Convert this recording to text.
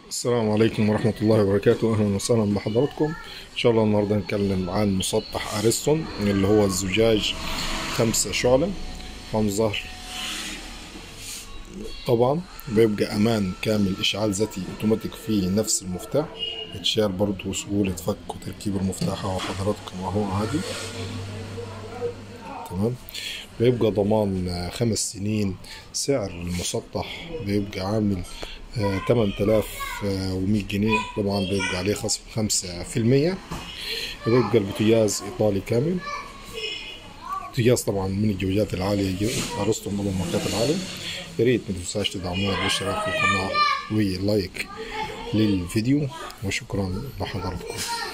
السلام عليكم ورحمة الله وبركاته أهلا وسهلا بحضراتكم إن شاء الله النهاردة نتكلم عن مسطح أريستون اللي هو الزجاج خمسة شعلة خمس ظهر طبعا بيبقى أمان كامل إشعال ذاتي أوتوماتيك في نفس المفتاح اتشال برضو سهولة فك وتركيب المفتاح أهو حضراتكم أهو عادي تمام بيبقى ضمان خمس سنين سعر المسطح بيبقى عامل تمن تلاف ومية جنيه طبعا بيبقى عليه خصم خمسة في المية بيبقى البوتياز إيطالي كامل بوتياز طبعا من الجوجات العالية أرسطو من الماركات العالية يا ريت ما تنساش تدعمونا بالاشتراك في القناة ولايك للفيديو وشكرا لحضراتكم